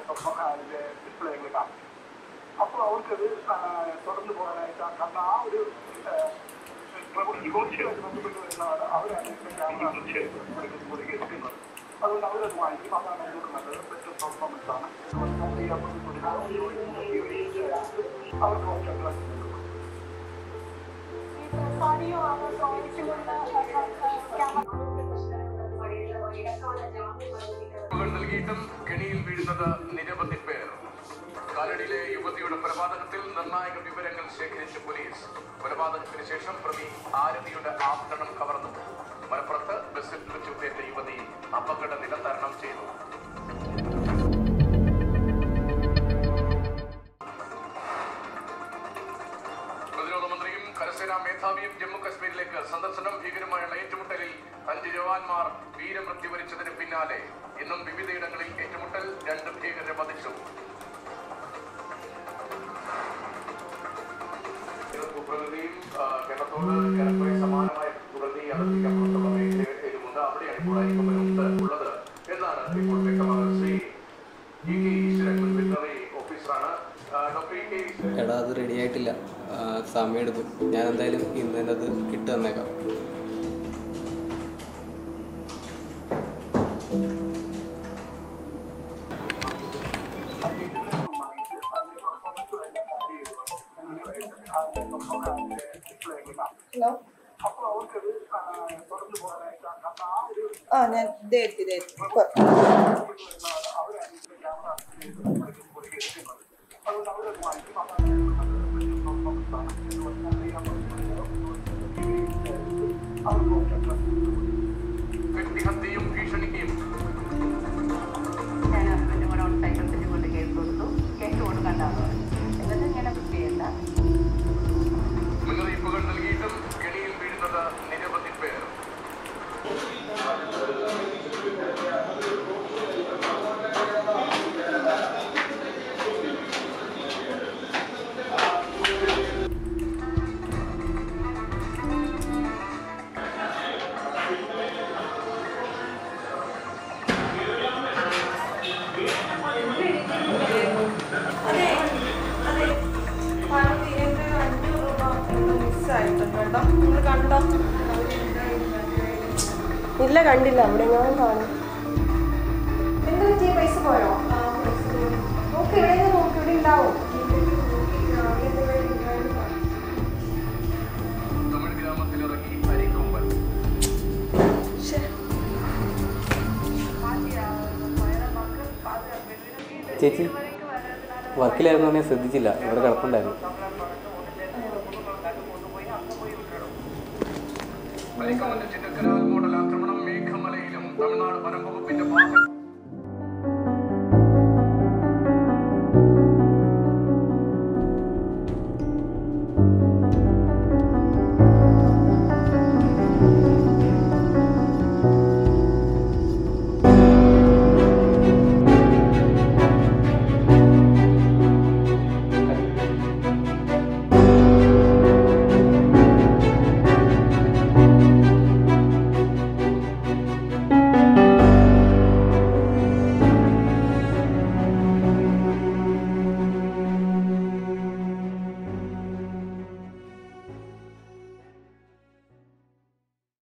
അതിന്റെ ഡിസ്പ്ലേകൾ കാണും അപ്പോൾ അവർക്കത് ആ, തുടർന്ന് പോകാനായിട്ട് ആ കാരണം ആ ഒരു ഇമോഷനുമായിട്ട് ബന്ധപ്പെട്ട് വരുന്നതാണ് അവരാണ് ക്യാമറ എടുക്കുന്നത് അതുകൊണ്ട് അവരത് വാങ്ങിക്കും അതാണ് നമുക്ക് നല്ലത് ബെറ്റർ പെർഫോമൻസ് ആണ് അവർക്ക് കുറച്ച് സാരിയോ ആണോ ടോയ്സിലുള്ള ക്യാമറ ഉറപ്പുകൾ നൽകിയിട്ടും കെണിയിൽ വീഴുന്നത് നിരവധി പേർ കാലടിയിലെ യുവതിയുടെ കൊലപാതകത്തിൽ നിർണായക വിവരങ്ങൾ ശേഖരിച്ച പോലീസ് കൊലപാതകത്തിന് ശേഷം പ്രതി ആരതിയുടെ ആഭരണം കവർന്നു മലപ്പുറത്ത് ബസ്സിൽ വെച്ചുപേറ്റ യുവതി അപകട നില തരണം ചെയ്തു പ്രതിരോധ മന്ത്രിയും കരസേനാ മേധാവിയും ജമ്മു കശ്മീരിലേക്ക് സന്ദർശനം ഭീകരമായുള്ള ഏറ്റുമുട്ടലിൽ അഞ്ച് ജവാന്മാർ വീരമൃത്യു വരിച്ചതിന് പിന്നാലെ ഇന്നും വിവിധയിടങ്ങളിൽ ഏറ്റുമുട്ടൽ രണ്ട് ഭീകരരെ വധിച്ചു ഇത് ഭൂപ്രകൃതിയും ആ, കേരളത്തോട് ഏറെക്കുറെ സമാനമായ ഭൂപ്രകൃതി അതിർത്തിക്കപ്പുറത്തുള്ള മേഖലയിലുമുണ്ട് അവിടെയാണ് ഇപ്പോൾ അരിക്കൊമ്പനുണ്ട് ഉള്ളത് എന്നാണ് ഇപ്പോൾ വ്യക്തമാകുന്നത് ശ്രീ ഇ കെ ഈശ്വരൻ മുൻ വെറ്ററിനറി ഓഫീസറാണ് ആ, ഡോക്ടർ ഇ കെ ഈശ്വരൻ എടാ അത് റെഡി ആയിട്ടില്ല ആ, സമയം എടുക്കും ഞാൻ എന്തായാലും ഇന്ന് തന്നെ അത് ഇട്ട് തന്നേക്കാം ഹലോ അപ്പോൾ അവർക്കത് ആ, തുടർന്ന് പോകാനായിട്ട് ആ കാരണം ആ ഒരു ആ ഞാൻ ഇതേ എത്തി ഇതേ എത്തി കൊ- അവരാണ് ക്യാമറ എടുക്കുന്നത് അതുകൊണ്ട് അവരത് വാങ്ങിക്കും അതാണ് നമുക്ക് നല്ലത് ബെറ്റർ പെർഫോമൻസ് ആണ് അവർക്ക് കുറച്ച് വ്യക്തിഹത്യയും ഭീഷണിയും ഞാൻ ഹസ്ബൻഡും കൂടെ ഒന്ന് സൈക്കിൾ സെറ്റ് കൊണ്ട് കേസ് കൊടുത്തു കേസ് കൊടുക്കണ്ടാന്ന് പറഞ്ഞു എന്നിട്ട് ഇങ്ങനെ ബുക്ക് ചെയ്യണ്ട മുന്നറിയിപ്പുകൾ നൽകിയിട്ടും കെണിയിൽ വീഴുന്നത് നിരവധി പേർ അതെ അതെ പണം തീരെ അഞ്ഞൂറ് രൂപ മിസ്സായിട്ടുണ്ട് കേട്ടോ നിങ്ങൾ കണ്ടോ ഇല്ല കണ്ടില്ല അവിടെ എങ്ങാനും കാണും എന്താ പറ്റിയ പൈസ പോയോ നോക്ക് ഇവിടെ നോക്ക് ഇവിടെ ഉണ്ടാവും തമിഴ് ഗ്രാമത്തിലിറങ്ങി അരിക്കൊമ്പൻ ചേച്ചി വർക്കിലായിരുന്നു ഞാൻ ശ്രദ്ധിച്ചില്ല ഇവിടെ കിടപ്പുണ്ടായിരുന്നു വൈക്കമല ചിന്നക്കനാൽ മോഡൽ ആക്രമണം മേഘമലയിലും തമിഴ്നാട് വനം വകുപ്പിന്റെ ഭാഗം